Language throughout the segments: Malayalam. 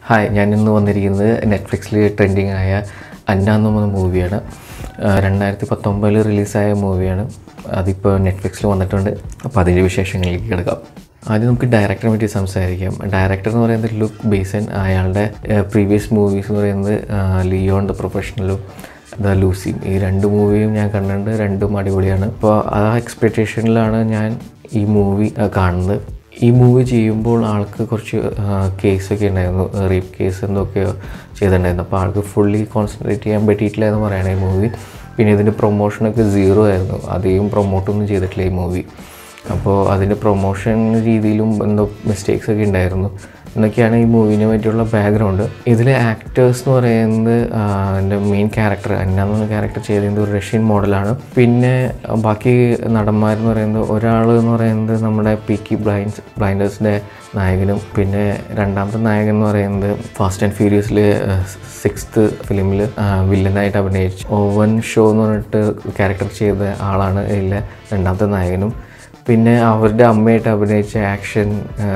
ഹായ് ഞാൻ ഇന്ന് വന്നിരിക്കുന്നത് നെറ്റ്ഫ്ലിക്സിൽ ട്രെൻഡിങ് ആയ അന്ന എന്ന് പറഞ്ഞ മൂവിയാണ് രണ്ടായിരത്തി പത്തൊമ്പതിൽ റിലീസായ മൂവിയാണ് അതിപ്പോൾ നെറ്റ്ഫ്ലിക്സിൽ വന്നിട്ടുണ്ട് അപ്പോൾ അതിൻ്റെ വിശേഷങ്ങളിലേക്ക് കിടക്കാം ആദ്യം നമുക്ക് ഡയറക്ടറെ പറ്റി സംസാരിക്കാം ഡയറക്ടർ എന്ന് പറയുന്നത് ലുക്ക് ബേസൻ അയാളുടെ പ്രീവിയസ് മൂവീസ് എന്ന് പറയുന്നത് ലിയോൺ ദ പ്രൊഫഷണലും ദ ലൂസിയും ഈ രണ്ട് മൂവിയും ഞാൻ കണ്ടിട്ടുണ്ട് രണ്ടും അടിപൊളിയാണ് അപ്പോൾ ആ എക്സ്പെക്റ്റേഷനിലാണ് ഞാൻ ഈ മൂവി കാണുന്നത് ഈ മൂവി ചെയ്യുമ്പോൾ ആൾക്ക് കുറച്ച് കേസൊക്കെ ഉണ്ടായിരുന്നു റേപ്പ് കേസ് എന്തൊക്കെയോ ചെയ്തിട്ടുണ്ടായിരുന്നു അപ്പോൾ ആൾക്ക് ഫുള്ളി കോൺസെൻട്രേറ്റ് ചെയ്യാൻ പറ്റിയിട്ടില്ല എന്ന് പറയണ ഈ മൂവി പിന്നെ ഇതിൻ്റെ പ്രൊമോഷനൊക്കെ സീറോ ആയിരുന്നു അധികം പ്രൊമോട്ടൊന്നും ചെയ്തിട്ടില്ല ഈ മൂവി അപ്പോൾ അതിൻ്റെ പ്രൊമോഷൻ രീതിയിലും എന്തോ മിസ്റ്റേക്സ് ഒക്കെ ഉണ്ടായിരുന്നു എന്നൊക്കെയാണ് ഈ മൂവിനെ പറ്റിയുള്ള ബാക്ക്ഗ്രൗണ്ട് ഇതിലെ ആക്ടേഴ്സ് എന്ന് പറയുന്നത് എൻ്റെ മെയിൻ ക്യാരക്ടർ അന്ന എന്ന ക്യാരക്ടർ ചെയ്തിരുന്നത് ഒരു റഷ്യൻ മോഡലാണ് പിന്നെ ബാക്കി നടന്മാരെന്ന് പറയുന്നത് ഒരാൾ എന്ന് പറയുന്നത് നമ്മുടെ പീക്കി ബ്ലൈൻഡ്സ് ബ്ലൈൻഡേഴ്സിൻ്റെ നായകനും പിന്നെ രണ്ടാമത്തെ നായകൻ എന്ന് പറയുന്നത് ഫാസ്റ്റ് ആൻഡ് ഫ്യൂരിയസിലെ സിക്സ്ത് ഫിലിമിൽ വില്ലനായിട്ട് അഭിനയിച്ചു ഓവൻ ഷോ എന്ന് പറഞ്ഞിട്ട് ക്യാരക്ടർ ചെയ്ത ആളാണ് ഇതിലെ രണ്ടാമത്തെ നായകനും പിന്നെ അവരുടെ അമ്മയായിട്ട് അഭിനയിച്ച ആക്ഷൻ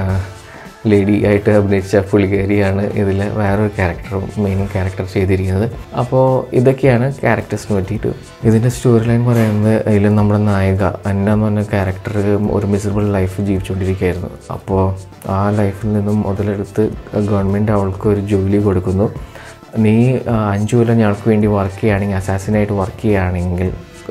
ലേഡി ആയിട്ട് അഭിനയിച്ച പുള്ളിക്കാരിയാണ് ഇതിൽ വേറൊരു ക്യാരക്ടറും മെയിൻ ക്യാരക്ടർ ചെയ്തിരിക്കുന്നത് അപ്പോൾ ഇതൊക്കെയാണ് ക്യാരക്ടേഴ്സിന് പറ്റിയിട്ട് ഇതിൻ്റെ സ്റ്റോറി ലൈൻ പറയുന്നത് ഇതിൽ നമ്മുടെ നായിക അന്ന എന്ന് പറഞ്ഞ ക്യാരക്ടർ ഒരു മിസറബിൾ ലൈഫ് ജീവിച്ചുകൊണ്ടിരിക്കുകയായിരുന്നു അപ്പോൾ ആ ലൈഫിൽ നിന്നും മുതലെടുത്ത് ഗവൺമെൻറ് അവൾക്ക് ഒരു ജോലി കൊടുക്കുന്നു നീ അഞ്ചു കൊല്ലം ഞങ്ങൾക്ക് വേണ്ടി വർക്ക് ചെയ്യുകയാണെങ്കിൽ അസാസിനായിട്ട് വർക്ക് ചെയ്യുകയാണെങ്കിൽ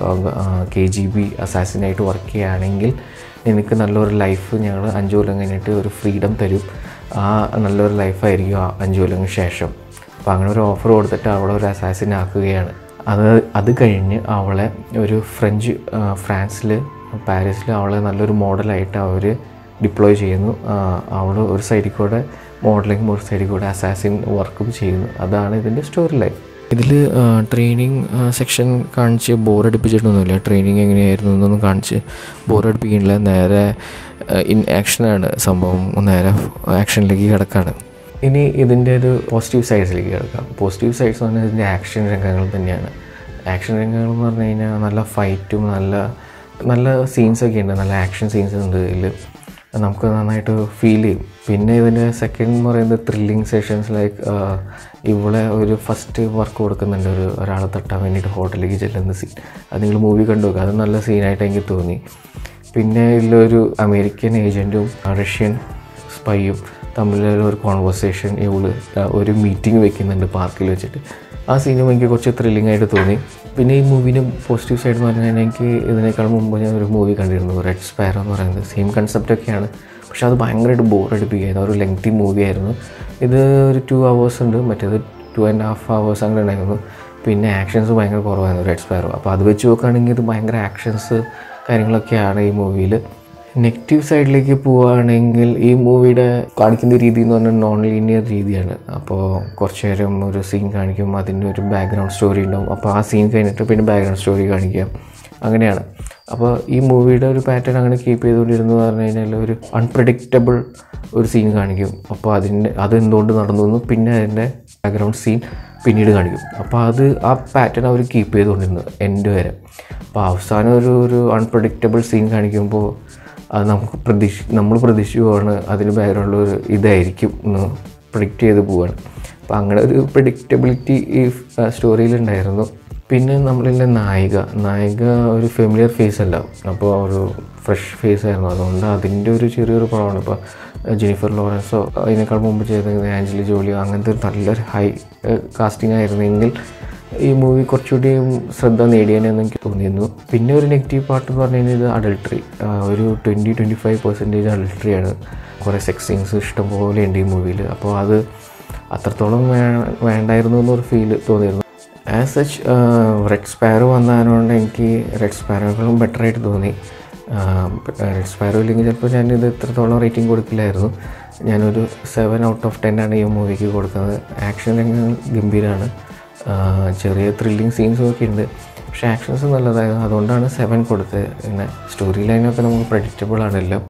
കെ ജി ബി അസാസിനായിട്ട് വർക്ക് ചെയ്യുകയാണെങ്കിൽ നിനക്ക് നല്ലൊരു ലൈഫ് ഞങ്ങൾ അഞ്ച് കൊല്ലം കഴിഞ്ഞിട്ട് ഒരു ഫ്രീഡം തരും ആ നല്ലൊരു ലൈഫായിരിക്കും ആ അഞ്ച് കൊല്ലം ശേഷം അപ്പോൾ അങ്ങനെ ഒരു ഓഫർ കൊടുത്തിട്ട് അവളെ ഒരു അസാസിൻ ആക്കുകയാണ് അത് അത് കഴിഞ്ഞ് അവളെ ഒരു ഫ്രഞ്ച് ഫ്രാൻസിൽ പാരീസിൽ അവളെ നല്ലൊരു മോഡലായിട്ട് അവർ ഡിപ്ലോയ് ചെയ്യുന്നു അവൾ ഒരു സൈഡിൽ കൂടെ മോഡലിംഗ് ഒരു സൈഡിൽ കൂടെ അസാസിൻ വർക്കും ചെയ്യുന്നു അതാണ് ഇതിൻ്റെ സ്റ്റോറി ലൈൻ ഇതിൽ ട്രെയിനിങ് സെക്ഷൻ കാണിച്ച് ബോറടിപ്പിച്ചിട്ടൊന്നുമില്ല ട്രെയിനിങ് എങ്ങനെയായിരുന്നു എന്നൊന്നും കാണിച്ച് ബോറടിപ്പിക്കുന്നില്ല നേരെ ഇൻ ആക്ഷനാണ് സംഭവം നേരെ ആക്ഷനിലേക്ക് കിടക്കാണ് ഇനി ഇതിൻ്റെ ഒരു പോസിറ്റീവ് സൈഡ്സിലേക്ക് കിടക്കാം പോസിറ്റീവ് സൈഡ്സ് പറഞ്ഞാൽ ഇതിൻ്റെ ആക്ഷൻ രംഗങ്ങൾ തന്നെയാണ് ആക്ഷൻ രംഗങ്ങൾ എന്ന് പറഞ്ഞു കഴിഞ്ഞാൽ നല്ല ഫൈറ്റും നല്ല നല്ല സീൻസൊക്കെ ഉണ്ട് നല്ല ആക്ഷൻ സീൻസ് ഉണ്ട് ഇതിൽ നമുക്ക് നന്നായിട്ട് ഫീൽ ചെയ്യും പിന്നെ ഇതിൻ്റെ സെക്കൻഡ് എന്ന് പറയുന്നത് ത്രില്ലിങ് സെഷൻസ് ലൈക്ക് ഇവിടെ ഒരു ഫസ്റ്റ് വർക്ക് കൊടുക്കുന്നുണ്ട് ഒരു ഒരാളെ തട്ടാൻ വേണ്ടിയിട്ട് ഹോട്ടലിലേക്ക് ചെല്ലുന്ന സീൻ അത് നിങ്ങൾ മൂവി കണ്ടു നോക്കുക അത് നല്ല സീനായിട്ട് എനിക്ക് തോന്നി പിന്നെ ഇതിലൊരു അമേരിക്കൻ ഏജൻറ്റും റഷ്യൻ സ്പൈയും തമ്മിലുള്ള ഒരു കോൺവെർസേഷൻ ഇവള് ഒരു മീറ്റിംഗ് വെക്കുന്നുണ്ട് പാർക്കിൽ വെച്ചിട്ട് ആ സീനും എനിക്ക് കുറച്ച് ത്രില്ലിംഗ് ആയിട്ട് തോന്നി പിന്നെ ഈ മൂവിന് പോസിറ്റീവ് സൈഡ് എന്ന് പറഞ്ഞാൽ എനിക്ക് ഇതിനേക്കാൾ മുമ്പ് ഞാൻ ഒരു മൂവി കണ്ടിരുന്നു റെഡ് സ്പാരോ എന്ന് പറയുന്നത് സെയിം കൺസെപ്റ്റൊക്കെയാണ് പക്ഷെ അത് ഭയങ്കരമായിട്ട് ബോറടിപ്പിക്കുകയായിരുന്നു ഒരു ലെങ്തി മൂവി ആയിരുന്നു ഇത് ഒരു ടു അവേഴ്സ് ഉണ്ട് മറ്റേത് ടു ആൻഡ് ഹാഫ് അവേഴ്സ് അങ്ങനെ ഉണ്ടായിരുന്നു പിന്നെ ആക്ഷൻസ് ഭയങ്കര കുറവായിരുന്നു റെഡ് സ്പാരോ അപ്പോൾ അത് വെച്ച് നോക്കുകയാണെങ്കിൽ ഇത് ഭയങ്കര ആക്ഷൻസ് കാര്യങ്ങളൊക്കെയാണ് ഈ മൂവിയിൽ നെഗറ്റീവ് സൈഡിലേക്ക് പോവുകയാണെങ്കിൽ ഈ മൂവിയുടെ കാണിക്കുന്ന രീതി എന്ന് പറഞ്ഞാൽ നോൺ ലീനിയർ രീതിയാണ് അപ്പോൾ കുറച്ച് നേരം ഒരു സീൻ കാണിക്കും അതിൻ്റെ ഒരു ബാക്ക്ഗ്രൗണ്ട് സ്റ്റോറി ഉണ്ടാവും അപ്പോൾ ആ സീൻ കഴിഞ്ഞിട്ട് പിന്നെ ബാക്ക്ഗ്രൗണ്ട് സ്റ്റോറി കാണിക്കാം അങ്ങനെയാണ് അപ്പോൾ ഈ മൂവിയുടെ ഒരു പാറ്റേൺ അങ്ങനെ കീപ്പ് ചെയ്തുകൊണ്ടിരുന്നു പറഞ്ഞു കഴിഞ്ഞാൽ ഒരു അൺപ്രഡിക്റ്റബിൾ ഒരു സീൻ കാണിക്കും അപ്പോൾ അതിൻ്റെ അതെന്തുകൊണ്ട് നടന്നു എന്ന് പിന്നെ അതിൻ്റെ ബാക്ക്ഗ്രൗണ്ട് സീൻ പിന്നീട് കാണിക്കും അപ്പോൾ അത് ആ പാറ്റേൺ അവർ കീപ്പ് ചെയ്തുകൊണ്ടിരുന്നു എൻഡ് വരെ അപ്പോൾ അവസാനം ഒരു ഒരു അൺപ്രഡിക്റ്റബിൾ സീൻ കാണിക്കുമ്പോൾ അത് നമുക്ക് പ്രതീക്ഷ നമ്മൾ പ്രതീക്ഷിച്ചു പോവാണ് അതിന് ബാക്ക്ഗ്രൗണ്ടിൽ ഒരു ഇതായിരിക്കും എന്ന് പ്രഡിക്റ്റ് ചെയ്ത് പോവാണ് അപ്പോൾ അങ്ങനെ ഒരു പ്രഡിക്റ്റബിലിറ്റി ഈ സ്റ്റോറിയിലുണ്ടായിരുന്നു പിന്നെ നമ്മളിലെ നായിക നായിക ഒരു ഫെമിലിയർ ഫേസ് അല്ല അപ്പോൾ ഒരു ഫ്രഷ് ഫേസ് ആയിരുന്നു അതുകൊണ്ട് അതിൻ്റെ ഒരു ചെറിയൊരു കുറവാണ് ഇപ്പോൾ ജെനിഫർ ലോറൻസോ അതിനേക്കാൾ മുമ്പ് ചെയ്തത് ആഞ്ചലി ജോളിയോ അങ്ങനത്തെ ഒരു നല്ലൊരു ഹൈ കാസ്റ്റിംഗ് ആയിരുന്നെങ്കിൽ ഈ മൂവി കുറച്ചുകൂടി ശ്രദ്ധ നേടിയെന്ന് എനിക്ക് തോന്നിയിരുന്നു പിന്നെ ഒരു നെഗറ്റീവ് പാർട്ട് എന്ന് പറഞ്ഞു കഴിഞ്ഞാൽ ഇത് അഡൾട്ടറി ഒരു ട്വൻറ്റി ട്വൻറ്റി ഫൈവ് പെർസെൻറ്റേജ് അഡൾട്ടറിയാണ് കുറേ സെക്സ് സീൻസ് ഇഷ്ടംപോലെ ഉണ്ട് ഈ മൂവിയിൽ അപ്പോൾ അത് അത്രത്തോളം വേ വേണ്ടായിരുന്നു എന്നൊരു ഫീൽ തോന്നിയിരുന്നു ആസ് സച്ച് റെഡ് സ്പാരോ വന്നതുകൊണ്ട് എനിക്ക് റെഡ് സ്പാരോകളും ബെറ്ററായിട്ട് തോന്നി റെഡ് സ്പാരോ ഇല്ലെങ്കിൽ ചിലപ്പോൾ ഞാനിത് ഇത്രത്തോളം റേറ്റിംഗ് കൊടുക്കില്ലായിരുന്നു ഞാനൊരു സെവൻ ഔട്ട് ഓഫ് ടെൻ ആണ് ഈ മൂവിക്ക് കൊടുക്കുന്നത് ആക്ഷൻ രംഗങ്ങൾ ഗംഭീരമാണ് ചെറിയ ത്രില്ലിങ് സീൻസും ഒക്കെ ഉണ്ട് പക്ഷേ ആക്ഷൻസ് നല്ലതായിരുന്നു അതുകൊണ്ടാണ് സെവൻ കൊടുത്തത് പിന്നെ സ്റ്റോറി ലൈനൊക്കെ നമുക്ക് പ്രഡിക്റ്റബിൾ ആണല്ലോ